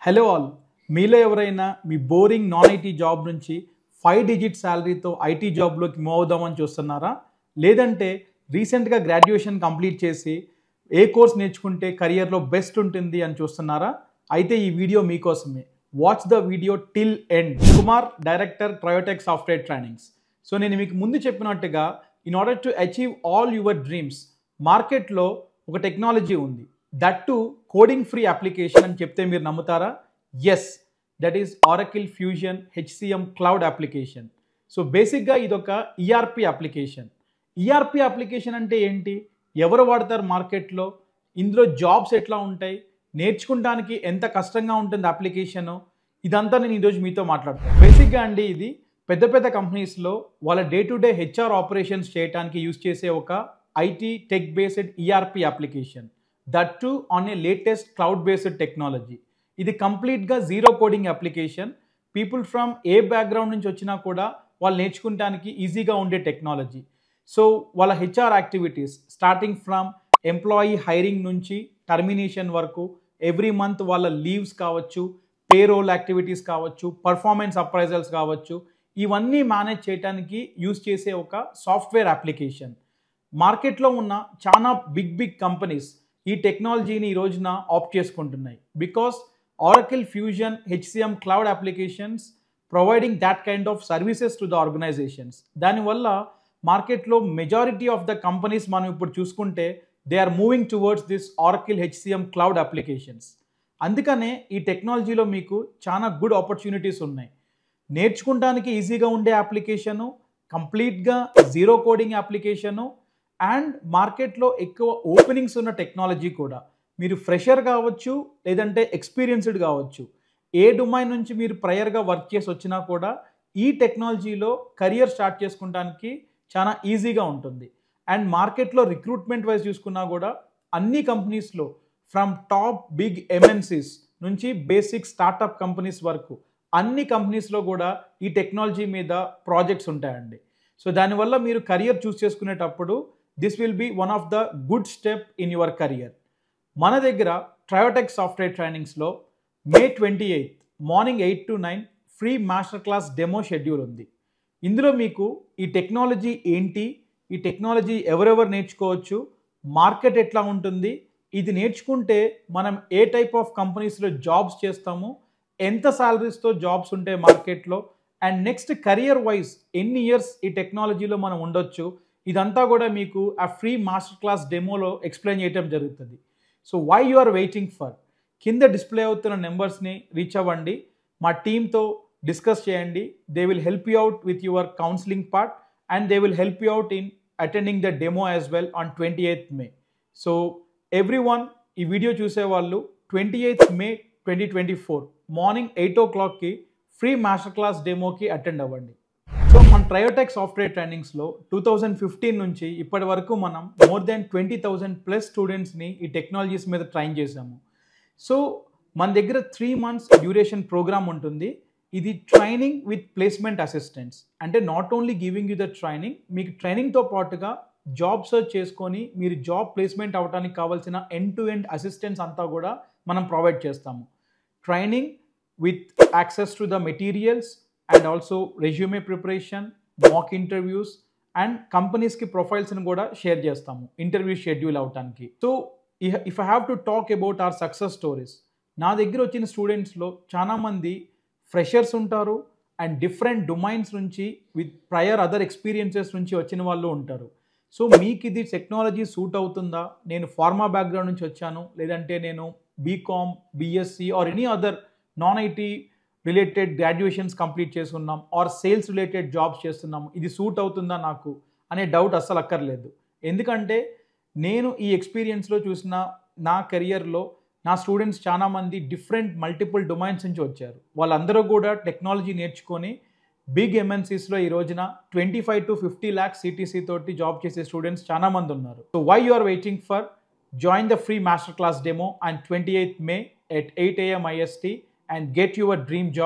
hello all మీలో ఎవరైనా మీ బోరింగ్ నాన్ ఐటీ జాబ్ నుంచి ఫైవ్ డిజిట్ శాలరీతో ఐటీ జాబ్లోకి మూవ్ అవుదామని చూస్తున్నారా లేదంటే రీసెంట్గా గ్రాడ్యుయేషన్ కంప్లీట్ చేసి ఏ కోర్స్ నేర్చుకుంటే కెరియర్లో బెస్ట్ ఉంటుంది అని చూస్తున్నారా అయితే ఈ వీడియో మీకోసమే watch the video till end Kumar director Triotech software trainings so నేను మీకు ముందు చెప్పినట్టుగా in order to achieve all your dreams మార్కెట్లో ఒక టెక్నాలజీ ఉంది that too coding free application అని చెప్తే మీరు నమ్ముతారా yes that is Oracle Fusion HCM cloud application so బేసిక్గా ఇదొక ఈఆర్పి అప్లికేషన్ ఈఆర్పి అప్లికేషన్ అంటే ఏంటి ఎవరు వాడతారు మార్కెట్లో ఇందులో జాబ్స్ ఎట్లా ఉంటాయి నేర్చుకుంటానికి ఎంత కష్టంగా ఉంటుంది అప్లికేషన్ ఇదంతా నేను ఈరోజు మీతో మాట్లాడతాను బేసిక్గా అండి ఇది పెద్ద పెద్ద కంపెనీస్లో వాళ్ళ day to day HR operations చేయడానికి యూజ్ చేసే ఒక IT tech based ERP application that too on a latest cloud based technology ఇది కంప్లీట్గా zero coding application people from a background నుంచి వచ్చినా కూడా వాళ్ళు నేర్చుకుంటానికి ఈజీగా ఉండే టెక్నాలజీ సో వాళ్ళ HR activities starting from employee hiring నుంచి టర్మినేషన్ వరకు ఎవ్రీ మంత్ వాళ్ళ లీవ్స్ కావచ్చు పే రోల్ యాక్టివిటీస్ కావచ్చు పర్ఫార్మెన్స్ అప్రైజల్స్ కావచ్చు ఇవన్నీ మేనేజ్ చేయడానికి యూజ్ చేసే ఒక సాఫ్ట్వేర్ అప్లికేషన్ మార్కెట్లో ఉన్న చాలా బిగ్ బిగ్ కంపెనీస్ ఈ టెక్నాలజీని ఈ రోజున ఆప్ట్ చేసుకుంటున్నాయి because Oracle Fusion HCM cloud applications providing that kind of services to the organizations దానివల్ల మార్కెట్లో మెజారిటీ ఆఫ్ ద కంపెనీస్ మనం ఇప్పుడు చూసుకుంటే they are moving towards this Oracle HCM cloud applications అందుకనే ఈ టెక్నాలజీలో మీకు చాలా గుడ్ ఆపర్చునిటీస్ ఉన్నాయి నేర్చుకుంటానికి ఈజీగా ఉండే అప్లికేషను కంప్లీట్గా జీరో కోడింగ్ అప్లికేషను అండ్ మార్కెట్లో ఎక్కువ ఓపెనింగ్స్ ఉన్న టెక్నాలజీ కూడా మీరు ఫ్రెషర్ కావచ్చు లేదంటే ఎక్స్పీరియన్స్డ్ కావచ్చు ఏ డొమైన్ నుంచి మీరు ప్రయర్గా వర్క్ చేసి వచ్చినా కూడా ఈ టెక్నాలజీలో కెరియర్ స్టార్ట్ చేసుకుంటానికి చాలా ఈజీగా ఉంటుంది అండ్ మార్కెట్లో రిక్రూట్మెంట్ వైజ్ చూసుకున్నా కూడా అన్ని కంపెనీస్లో ఫ్రమ్ టాప్ బిగ్ ఎంఎన్సీస్ నుంచి బేసిక్ స్టార్టప్ కంపెనీస్ వరకు అన్ని కంపెనీస్లో కూడా ఈ టెక్నాలజీ మీద ప్రాజెక్ట్స్ ఉంటాయండి సో దానివల్ల మీరు కెరియర్ చూస్ చేసుకునేటప్పుడు this will be one of the good step in your career మన దగ్గర ట్రయోటెక్ సాఫ్ట్వేర్ ట్రైనింగ్స్లో May twenty eighth morning eight to nine free master class demo schedule ఉంది ఇందులో మీకు ఈ టెక్నాలజీ ఏంటి ఈ టెక్నాలజీ ఎవరెవరు నేర్చుకోవచ్చు మార్కెట్ ఎట్లా ఉంటుంది ఇది నేర్చుకుంటే మనం ఏ టైప్ ఆఫ్ కంపెనీస్లో జాబ్స్ చేస్తాము ఎంత సాలరీస్తో జాబ్స్ ఉంటాయి మార్కెట్లో అండ్ నెక్స్ట్ కెరియర్ వైజ్ ఎన్ని ఇయర్స్ ఈ టెక్నాలజీలో మనం ఉండొచ్చు ఇదంతా కూడా మీకు ఆ ఫ్రీ మాస్టర్ క్లాస్ డెమోలో ఎక్స్ప్లెయిన్ చేయడం జరుగుతుంది so why you are waiting for కింద డిస్ప్లే అవుతున్న నెంబర్స్ని రీచ్ అవ్వండి మా టీంతో డిస్కస్ చేయండి they will help you out with your counselling part and they will help you out in attending the demo as well on twenty eighth May so everyone ఈ video చూసేవాళ్ళు twenty eighth May twenty twenty four morning eight ఓ క్లాక్కి free master class డెమోకి attend అవ్వండి so మన Triotech software ట్రైనింగ్స్లో two thousand fifteen నుంచి ఇప్పటి వరకు మనం more than twenty thousand plus స్టూడెంట్స్ని ఈ టెక్నాలజీస్ మీద ట్రైన్ చేసాము సో మన దగ్గర త్రీ మంత్స్ డ్యూరేషన్ ప్రోగ్రామ్ ఉంటుంది ఇది ట్రైనింగ్ విత్ ప్లేస్మెంట్ అసిస్టెంట్స్ అంటే not only giving you the training మీకు ట్రైనింగ్తో పాటుగా జాబ్ సర్చ్ చేసుకొని మీరు జాబ్ ప్లేస్మెంట్ అవడానికి కావాల్సిన ఎండ్ టు ఎండ్ అసిస్టెంట్స్ అంతా కూడా మనం ప్రొవైడ్ చేస్తాము training with access to the materials and also resume preparation mock interviews and కంపెనీస్కి ప్రొఫైల్స్ని కూడా షేర్ చేస్తాము ఇంటర్వ్యూ షెడ్యూల్ అవడానికి so if I have to talk about our success stories నా దగ్గర వచ్చిన స్టూడెంట్స్లో చాలామంది ఫ్రెషర్స్ ఉంటారు అండ్ డిఫరెంట్ డొమైన్స్ నుంచి విత్ ప్రయర్ అదర్ ఎక్స్పీరియన్సెస్ నుంచి వచ్చిన వాళ్ళు ఉంటారు సో మీకు ఇది టెక్నాలజీ సూట్ అవుతుందా నేను ఫార్మా బ్యాక్గ్రౌండ్ నుంచి వచ్చాను లేదంటే నేను BCom BSc or any other non IT related graduations complete చేసుకున్నాం ఆర్ సేల్స్ రిలేటెడ్ జాబ్స్ చేస్తున్నాము ఇది సూట్ అవుతుందా నాకు అనే డౌట్ అస్సలు అక్కర్లేదు ఎందుకంటే నేను ఈ ఎక్స్పీరియన్స్లో చూసిన నా కెరియర్లో నా స్టూడెంట్స్ చాలామంది డిఫరెంట్ మల్టిపుల్ డొమైన్స్ నుంచి వచ్చారు వాళ్ళందరూ కూడా టెక్నాలజీ నేర్చుకొని బిగ్ ఎంఎన్సీస్లో ఈ రోజున twenty five to fifty lakhs CTC తోటి జాబ్ చేసే స్టూడెంట్స్ చాలామంది ఉన్నారు so why you are waiting for join the free master class demo and twenty eighth May at eight AM IST and get your dream job